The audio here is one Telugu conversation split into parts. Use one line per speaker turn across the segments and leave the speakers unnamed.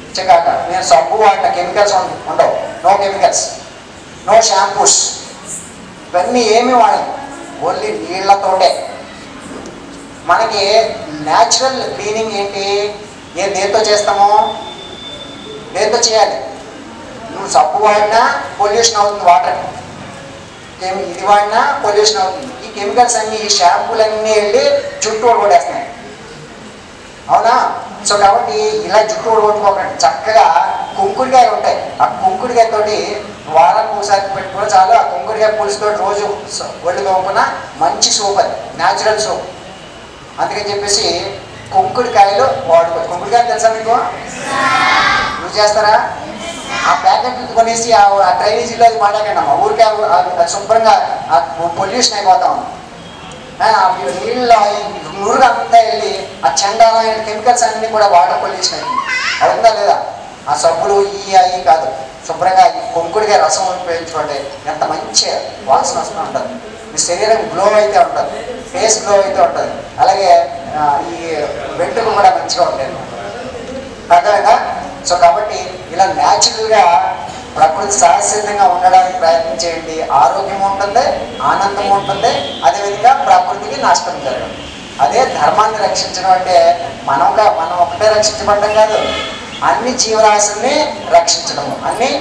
చికాక నేను సబ్బు వాడిన కెమికల్స్ ఉండవు నో కెమికల్స్ నో షాంపూస్ ఇవన్నీ ఏమి వాడదు ఓన్లీ నీళ్లతోటే మనకి న్యాచురల్ క్లీనింగ్ ఏంటి ఏ దేంతో చేస్తామో దేంతో చేయాలి నువ్వు సబ్బు వాడినా పొల్యూషన్ అవుతుంది వాటర్ ఇది వాడినా పొల్యూషన్ అవుతుంది ఈ కెమికల్స్ అన్ని ఈ షాంపూలు అన్నీ వెళ్ళి జుట్టు ఓడగొట్టేస్తున్నాయి అవునా సో కాబట్టి ఇలా జుట్టు ఓడగొట్టుకోకండి చక్కగా కుంకుడికాయ ఉంటాయి ఆ కుంకుడికాయ తోటి వారానికి ఒకసారి పెట్టుకుని చాలు ఆ కుంకుడికాయ పులుసుతో రోజు స- ఒళ్ళు తోముకున్న మంచి సూప్ అది న్యాచురల్ సూప్ అందుకని చెప్పేసి కుంకుడికాయలు వాడుకోవచ్చు కుంకుడికాయలు తెలుసా మీకు యూజ్ చేస్తారా ఆ ప్యాకెట్లు కొనేసి ఆ ఆ డ్రైనేజీలో అది వాడాకండి అమ్మ ఊరికే ఆ- ఆ శుభ్రంగా ఆ పొల్యూషన్ అయిపోతా ఉంది ఆ, ఆ నీళ్ళలో ఈ నురుగు అంతా వెళ్ళి ఆ చండాలమైన కెమికల్స్ అన్ని కూడా వాటర్ పొల్యూషన్ అయింది అవుతుందా లేదా ఆ సబ్బులు ఈ అవి కాదు శుభ్రంగా ఈ కొంకుడిగా రసం ఉపయోగించుకోండి ఎంత మంచి వాసన వస్తూ ఉంటుంది మీ శరీరం గ్లో అయితే ఉంటుంది ఫేస్ గ్లో అయితే ఉంటుంది అలాగే ఆ, ఈ వెంట్రుకలు కూడా మంచిగా ఉంటాయి అర్థమైందా సో కాబట్టి ఇలా న్యాచురల్గా ప్రకృతి సహసిద్ధంగా ఉండడానికి ప్రయత్నం చేయండి ఆరోగ్యం ఉంటుంది ఆనందం ఉంటుంది అదేవిధంగా ప్రకృతికి నష్టం జరగదు అదే ధర్మాన్ని రక్షించడం అంటే మనంగా మనం ఒకటే రక్షించబడడం కాదు అన్ని జీవరాశుల్ని రక్షించడము అన్ని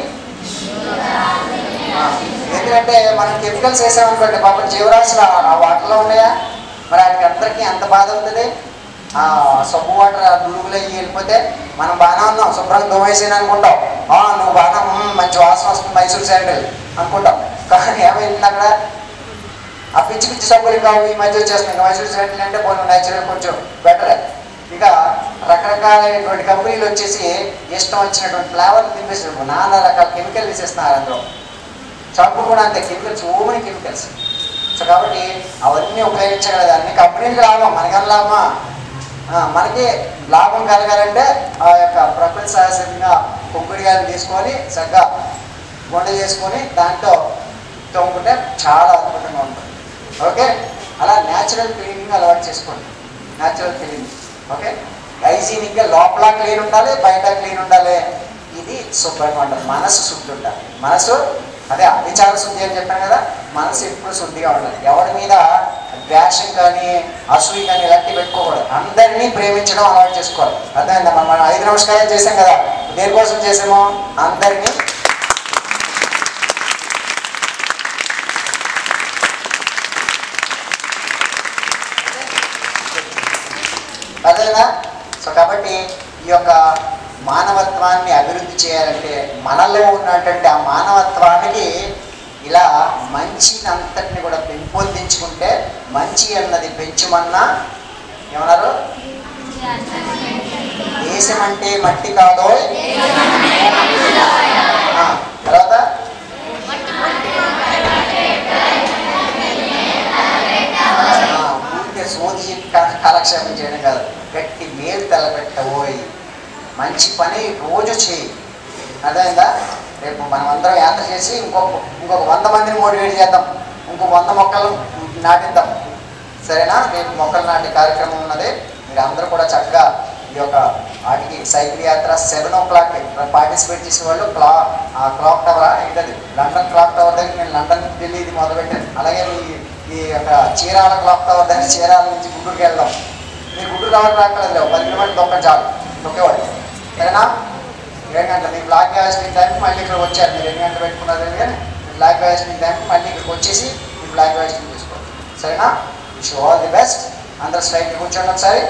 ఆ, ఎందుకంటే మనం కెమికల్స్ వేసామనుకోండి పాపం జీవరాశులు ఆ- ఆ వాటర్లో ఉన్నాయా మరి వాటికి అందరికీ ఎంత బాధ అవుతుంది ఆ సబ్బు వాటర్ ఆ దురుగులు అయ్యి వెళ్ళిపోతే మనం బాగానే ఉన్నాం శుభ్రంగా దోమేసాను అనుకుంటాం ఆ, నువ్వు బాగా మ్మ్, మంచి వాసన వస్తుంది మైసూర్ శాండిల్ అనుకుంటాం కానీ ఏమైంది అక్కడ ఆ పిచ్చి పిచ్చి సబ్బులు ఇంకా ఈ మధ్య వచ్చేస్తున్నాయి ఇంకా మైసూర్ శాండిల్ అంటే పోనీ న్యాచురల్ కొంచెం బెటర్ ఇక రకరకాలైనటువంటి కంపెనీలు వచ్చేసి ఇష్టం వచ్చినటువంటి ఫ్లేవర్లు తినిపిస్తున్నారు నానా రకాల కెమికల్ వేసేస్తున్నారు అందులో షాంపూ కూడా అంతే కెమికల్స్ ఓమని కెమికల్స్ సో కాబట్టి అవన్నీ ఉపయోగించగలదు అన్ని కంపెనీలకు లాభం మనకన్నా లాభమా ఆ, మనకి లాభం కలగాలంటే ఆ యొక్క ప్రకృతి సహజంగా కుక్కుడిగాయలు తీసుకొని చక్కగా వంట చేసుకొని దాంట్లో తోముకుంటే చాలా అద్భుతంగా ఉంటుంది ఓకే అలా న్యాచురల్ క్లీనింగ్ అలవాటు చేసుకోండి న్యాచురల్ క్లీనింగ్ ఓకే హైజీనిక్గా లోపల క్లీన్ ఉండాలి బయట క్లీన్ ఉండాలి ఇది శుభ్రంగా ఉండాలి మనసు శుద్ధి ఉండాలి మనసు అదే అవిచార శుద్ధి అని చెప్పాను కదా మనసు ఎప్పుడు శుద్ధిగా ఉండాలి ఎవరి మీద ద్వేషం కానీ అసూయ కానీ ఇలాంటివి పెట్టుకోకూడదు అందరినీ ప్రేమించడం అలవాటు చేసుకోవాలి అర్థమైందా మనం మనం ఐదు నమస్కారాలు చేసాం కదా దేనికోసం చేసామో అందరినీ అదేనా సో కాబట్టి ఈ యొక్క మానవత్వాన్ని అభివృద్ధి చేయాలంటే మనలో ఉన్నటువంటి ఆ మానవత్వానికి ఇలా మంచిని అంతటిని కూడా పెంపొందించుకుంటే మంచి అన్నది పెంచుమన్నా ఏమన్నారు దేశం అంటే మట్టి కాదో ఆ, తర్వాత ఆ, ఊరికే సోది చెప్పి కా- కాలక్షేపం చేయడం కాదు గట్టి మేలు తలపెట్టబోయి మంచి పని రోజు చేయి అర్థమైందా రేపు మనం అందరం యాత్ర చేసి ఇంకొక ఇంకొక వంద మందిని మోటివేట్ చేద్దాం ఇంకొక వంద మొక్కలు నాటిద్దాం సరేనా రేపు మొక్కలు నాటే కార్యక్రమం ఉన్నది మీరు అందరూ కూడా చక్కగా ఈ యొక్క వాటికి సైకిల్ యాత్ర సెవెన్ ఓ క్లాక్ పార్టిసిపేట్ చేసే వాళ్ళు క్లా ఆ క్లాక్ టవర్ ఏంటది లండన్ క్లాక్ టవర్ దగ్గర నేను లండన్ నుంచి ఢిల్లీ ఇది మొదలుపెట్టాను అలాగే మీ ఈ యొక్క చీరాల క్లాక్ టవర్ దగ్గర చీరాల నుంచి గుంటూరుకి వెళ్దాం మీరు గుంటూరు రావడం రాకలేదు లేవు పది కిలోమీటర్లు దొక్క చాలు దొక్కేవాడు సరేనా ఏడు గంటలు మీ బ్లాక్ వేసిన టైంకి మళ్ళీ ఇక్కడ వచ్చారు మీరు ఎన్ని గంటలు పెట్టుకున్నారు కానీ మీ బ్లాక్ వేసిన టైంకి మళ్ళీ ఇక్కడికి వచ్చేసి మీ బ్లాక్ వేసిన తీసుకోండి సరేనా విష్ ఆల్ ది బెస్ట్ అందరు స్ట్రైట్ కూర్చోండి ఒకసారి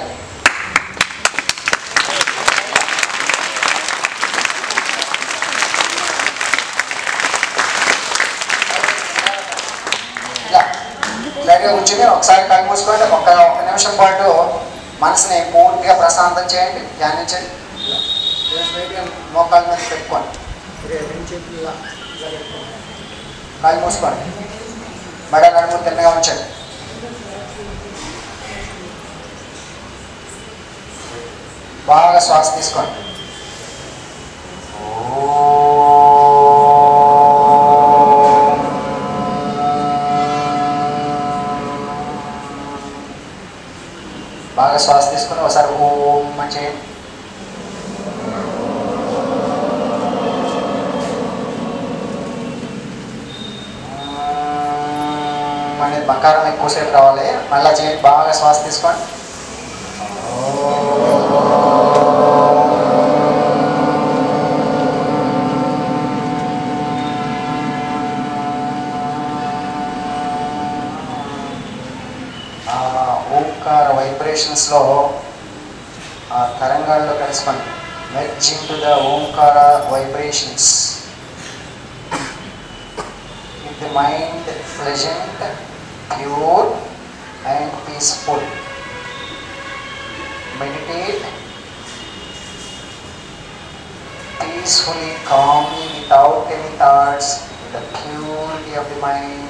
ఇలా ఇలాగే కూర్చొని ఒకసారి కళ్ళు మూసుకోండి ఒక్క ఒక్క నిమిషం పాటు మనసుని పూర్తిగా ప్రశాంతం చేయండి ధ్యానించండి ఇలా స్ట్రైట్గా మోకాళ్ళ మీద పెట్టుకోండి ఇదే రెండు చేతులు ఇలా ఇలా పెట్టుకోండి. కళ్ళు మూసుకోండి మెడ నడుము తిన్నగా ఉంచండి బాగా శ్వాస తీసుకోండి బాగా శ్వాస తీసుకుని ఒకసారి ఓం అని చేయండి అనేది బకారం ఎక్కువసేపు రావాలి మళ్ళీ చేయండి బాగా శ్వాస తీసుకోండి ఆ ఓంకార వైబ్రేషన్స్లో ఆ తరంగాల్లో కలిసిపోండి merge into the Omkara vibrations with the mind pleasant pure and peaceful meditate peacefully, calmly, without any thoughts, the purity of the mind,